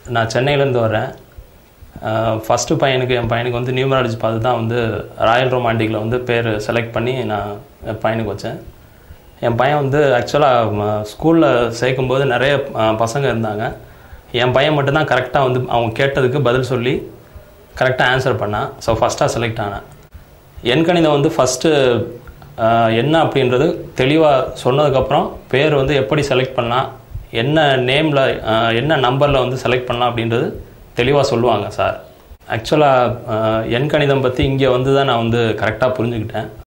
நான் சென்னையிலேருந்து வரேன் ஃபஸ்ட்டு பையனுக்கு என் பையனுக்கு வந்து நியூமராலஜி பார்த்து தான் வந்து ராயல் ரொமான்டிக்கில் வந்து பேர் செலக்ட் பண்ணி நான் என் பையனுக்கு வச்சேன் என் பையன் வந்து ஆக்சுவலாக ஸ்கூலில் சேர்க்கும்போது நிறைய அஹ், பசங்க இருந்தாங்க என் பையன் மட்டும்தான் கரெக்டாக வந்து அவங்க கேட்டதுக்கு பதில் சொல்லி கரெக்டாக ஆன்சர் பண்ணான் ஸோ ஃபஸ்ட்டாக செலக்ட் ஆனேன் எண்கணிதம் வந்து ஃபஸ்ட்டு என்ன அப்படின்றது தெளிவாக சொன்னதுக்கப்புறம் பேர் வந்து எப்படி செலக்ட் பண்ணலாம் என்ன நேமில் என்ன நம்பரில் வந்து செலக்ட் பண்ணலாம் அப்படின்றது தெளிவாக சொல்லுவாங்க சார் ஆக்சுவலாக எண்கணிதம் பற்றி இங்கே வந்து தான் நான் வந்து கரெக்டாக புரிஞ்சுக்கிட்டேன்